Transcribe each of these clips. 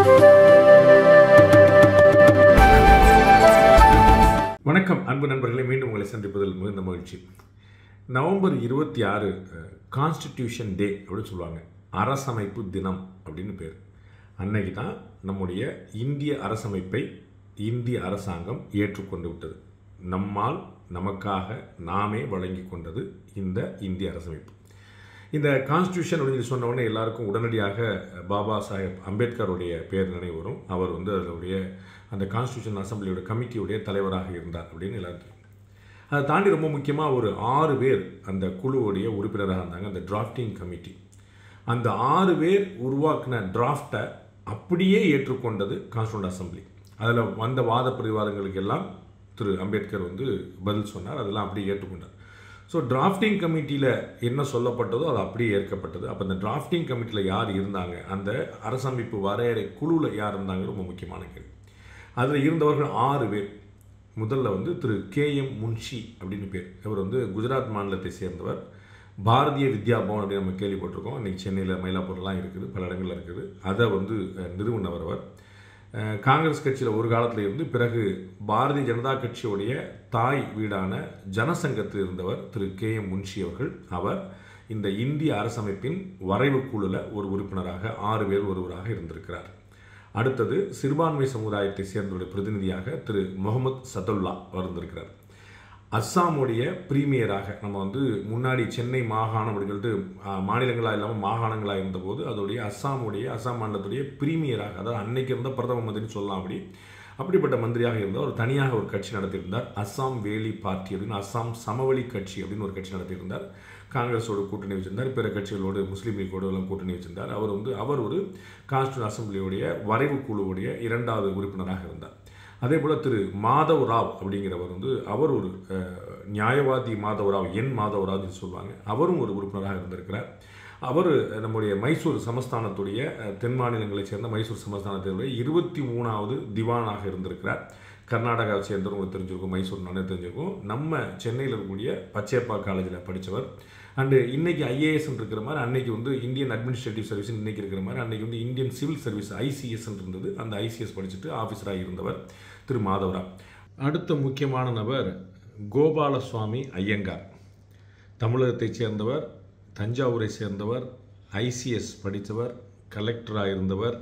வணக்கம் அன்பு நண்பர்களே மீண்டும் உங்களை சந்திப்பதில் மிகுந்த மகிழ்ச்சி நவம்பர் இருபத்தி ஆறு கான்ஸ்டிடியூஷன் டே அப்படின்னு சொல்லுவாங்க அரசமைப்பு தினம் அப்படின்னு பேர் அன்னைக்கு தான் நம்முடைய இந்திய அரசமைப்பை இந்திய அரசாங்கம் ஏற்றுக்கொண்டு விட்டது நம்மால் நமக்காக நாமே வழங்கி கொண்டது இந்த இந்திய அரசமைப்பு இந்த கான்ஸ்டியூஷன் அப்படின்னு சொல்லி சொன்ன உடனே எல்லாருக்கும் உடனடியாக பாபா சாஹேப் அம்பேத்கருடைய பேர் நினைவு வரும் அவர் வந்து அதனுடைய அந்த கான்ஸ்டியூஷன் அசம்பிளியோட கமிட்டியுடைய தலைவராக இருந்தார் அப்படின்னு எல்லாரும் தெரியும் அதை தாண்டி ரொம்ப முக்கியமாக ஒரு ஆறு பேர் அந்த குழுவுடைய உறுப்பினராக இருந்தாங்க அந்த டிராஃப்டிங் கமிட்டி அந்த ஆறு பேர் உருவாக்கின டிராஃப்டை அப்படியே ஏற்றுக்கொண்டது கான்ஸ்டியூண்ட் அசம்பிளி அதில் வந்த வாத பிரதிவாதங்களுக்கு எல்லாம் திரு அம்பேத்கர் வந்து பதில் சொன்னார் அதெல்லாம் அப்படியே ஏற்றுக்கொண்டார் ஸோ டிராஃப்டிங் கமிட்டியில் என்ன சொல்லப்பட்டதோ அது அப்படியே ஏற்கப்பட்டது அப்போ இந்த டிராஃப்டிங் கமிட்டியில் யார் இருந்தாங்க அந்த அரசமைப்பு வரையறை குழுவில் யார் இருந்தாங்க ரொம்ப முக்கியமான கேள்வி அதில் இருந்தவர்கள் ஆறு பேர் முதல்ல வந்து திரு கே எம் முன்ஷி அப்படின்னு பேர் இவர் வந்து குஜராத் மாநிலத்தை சேர்ந்தவர் பாரதிய வித்யா பவன் அப்படின்னு நம்ம கேள்விப்பட்டிருக்கோம் இன்றைக்கி சென்னையில் மயிலாப்பூர்லாம் இருக்குது பல இடங்களில் இருக்குது அதை வந்து அஹ், நிறுவனவர் அவர் அஹ், காங்கிரஸ் கட்சியில் ஒரு காலத்தில் இருந்து பிறகு பாரதிய ஜனதா கட்சியுடைய தாய் வீடான ஜனசங்கத்தில் இருந்தவர் திரு கே எம் முன்ஷி அவர்கள் அவர் இந்த இந்திய அரசமைப்பின் வரைவு குழுல ஒரு உறுப்பினராக ஆறு பேர் ஒருவராக இருந்திருக்கிறார் அடுத்தது சிறுபான்மை சமுதாயத்தை சேர்ந்தவருடைய பிரதிநிதியாக திரு முகமது சதுல்லா வந்திருக்கிறார் அஸ்ஸாமுடைய பிரீமியராக நம்ம வந்து முன்னாடி சென்னை மாகாணம் அப்படின்னு சொல்லிட்டு மாநிலங்களாக இல்லாமல் மாகாணங்களாக இருந்தபோது அதோடைய அஸ்ஸாமுடைய அஸ்ஸாம் மாநிலத்துடைய பிரீமியராக அதாவது அன்னைக்கு இருந்த பிரதம மந்திரின்னு சொல்லலாம் அப்படி அப்படிப்பட்ட மந்திரியாக இருந்தவர் ஒரு தனியாக ஒரு கட்சி நடத்தியிருந்தார் அஸ்ஸாம் வேலி பார்ட்டி அப்படின்னு அஸ்ஸாம் சமவெளி கட்சி அப்படின்னு ஒரு கட்சி நடத்தியிருந்தார் காங்கிரஸோடு கூட்டணி வச்சிருந்தார் பிற கட்சிகளோடு முஸ்லீம் லீக்கோடு எல்லாம் கூட்டணி வச்சிருந்தார் அவர் வந்து அவர் ஒரு கான்ஸ்டியூன் அசம்பிளியுடைய வரைவு குழுவுடைய இரண்டாவது உறுப்பினராக இருந்தார் அதே போல் திரு மாதவ் ராவ் அப்படிங்கிறவர் வந்து அவர் ஒரு அஹ், நியாயவாதி மாதவ் ராவ் என் மாதவ் ராவ்னு சொல்லுவாங்க அவரும் ஒரு உறுப்பினராக இருந்திருக்கிறார் அவர் நம்முடைய மைசூர் சமஸ்தானத்துடைய அஹ், தென் மாநிலங்களைச் சேர்ந்த மைசூர் சமஸ்தானத்தினுடைய இருபத்தி மூணாவது திவானாக இருந்திருக்கிறார் கர்நாடகாவை சேர்ந்தவங்க உங்களுக்கு தெரிஞ்சிருக்கும் மைசூர் நானே தெரிஞ்சிருக்கும் நம்ம சென்னையில் இருக்கக்கூடிய பச்சையப்பா காலேஜில் படித்தவர் அண்டு இன்னைக்கு ஐஏஎஸ் இருக்கிற மாதிரி அன்னைக்கு வந்து இந்தியன் அட்மினிஸ்ட்ரேட்டிவ் சர்வீஸ் இன்னைக்கு இருக்கிற மாதிரி அன்னைக்கு வந்து இந்தியன் சிவில் சர்வீஸ் ஐசிஎஸ் இருந்தது அந்த ஐசிஎஸ் படிச்சுட்டு ஆஃபீஸராக இருந்தவர் திரு மாதவரா அடுத்த முக்கியமான நபர் கோபாலசுவாமி ஐயங்கார் தமிழகத்தைச் சேர்ந்தவர் தஞ்சாவூரை சேர்ந்தவர் ஐசிஎஸ் படித்தவர் கலெக்டராக இருந்தவர்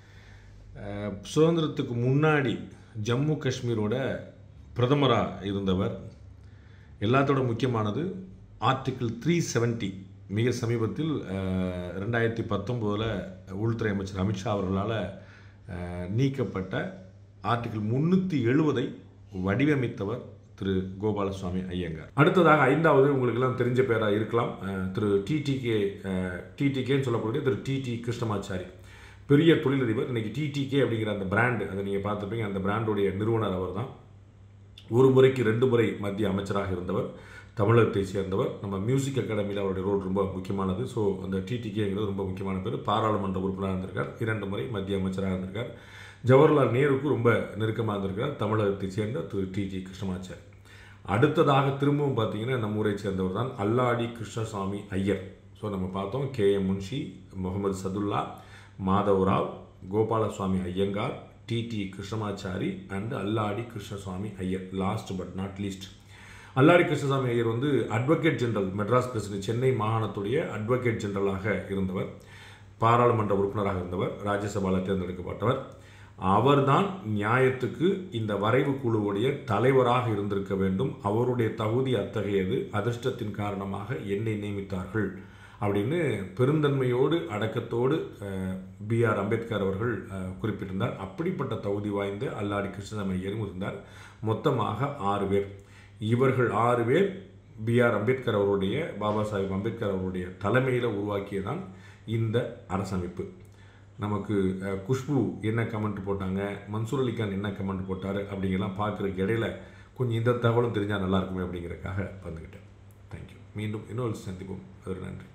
அஹ், சுதந்திரத்துக்கு முன்னாடி ஜம்மு காஷ்மீரோட பிரதமராக இருந்தவர் எல்லாத்தோட முக்கியமானது ஆர்டிகிள் த்ரீ செவன்ட்டி மிக சமீபத்தில் அஹ், ரெண்டாயிரத்தி பத்தொம்போதில் உள்துறை அமைச்சர் அமித்ஷா அவர்களால் அஹ், நீக்கப்பட்ட ஆர்டிகிள் முந்நூற்றி எழுபதை வடிவமைத்தவர் திரு கோபாலசுவாமி ஐயங்கார் அடுத்ததாக ஐந்தாவது உங்களுக்கு எல்லாம் தெரிஞ்ச பேராக இருக்கலாம் அஹ், திரு டிடிகே டிடிகேன்னு சொல்லக்கூடிய திரு டிடி கிருஷ்ணமாச்சாரி பெரிய தொழிலதிபர் இன்னைக்கு டிடிகே அப்படிங்கிற அந்த பிராண்டு அதை நீங்கள் பார்த்துப்பீங்க அந்த பிராண்டுடைய நிறுவனர் அவர் தான் ஒரு முறைக்கு ரெண்டு முறை மத்திய அமைச்சராக இருந்தவர் தமிழகத்தை சேர்ந்தவர் நம்ம மியூசிக் அகாடமியில் அவருடைய ரோல் ரொம்ப முக்கியமானது ஸோ அந்த டிடிகேங்கிறது ரொம்ப முக்கியமான பேர் பாராளுமன்ற உறுப்பினராக இருந்திருக்கார் இரண்டு முறை மத்திய அமைச்சராக இருந்திருக்கார் ஜவஹர்லால் நேருக்கு ரொம்ப நெருக்கமாக இருந்திருக்கார் தமிழகத்தை சேர்ந்த திரு டிஜி கிருஷ்ணமாச்சாரி அடுத்ததாக திரும்பவும் பார்த்தீங்கன்னா நம்ம ஊரை சேர்ந்தவர் தான் அல்லாடி கிருஷ்ணசாமி ஐயர் ஸோ நம்ம பார்த்தோம் K M Munshi Mohammed Saadulla Madhav Rao Gopalaswami Ayyangar T T Krishnamachari and Alladi Krishnaswami Iyer last but not least Alladi Krishnaswami Iyer வந்து advocate general Madras president Chennai மாகாணத்துடைய அட்வொகேட் ஜெனரலாக இருந்தவர் பாராளுமன்ற உறுப்பினராக இருந்தவர் ராஜ்யசபாவில் தேர்ந்தெடுக்கப்பட்டவர் அவர்தான் நியாயத்துக்கு இந்த வரைவு குழுவுடைய தலைவராக இருந்திருக்க வேண்டும் அவருடைய தகுதி அத்தகையது அதிர்ஷ்டத்தின் காரணமாக என்னை நியமித்தார்கள் அப்படின்னு பெருந்தன்மையோடு அடக்கத்தோடு பி ஆர் அம்பேத்கர் அவர்கள் அஹ், குறிப்பிட்டிருந்தார் அப்படிப்பட்ட தகுதி வாய்ந்த அல்லாடி கிருஷ்ணசாமி ஐயரும் இருந்தார் மொத்தமாக ஆறு பேர் இவர்கள் ஆறு பேர் பி ஆர் அம்பேத்கர் அவருடைய பாபா சாஹிப் அம்பேத்கர் அவருடைய தலைமையில் உருவாக்கியதான் இந்த அரசமைப்பு நமக்கு அஹ், குஷ்பு என்ன கமெண்ட் போட்டாங்க மன்சூர் அலிகான் என்ன கமெண்ட் போட்டார் அப்படிங்கெல்லாம் பார்க்குறதுக்கு இடையில கொஞ்சம் இந்த தகவலும் தெரிஞ்சால் நல்லா இருக்குமே அப்படிங்கிறதுக்காக வந்துக்கிட்டேன் தேங்க்யூ மீண்டும் இன்னொரு சந்திப்போம் அது நன்றி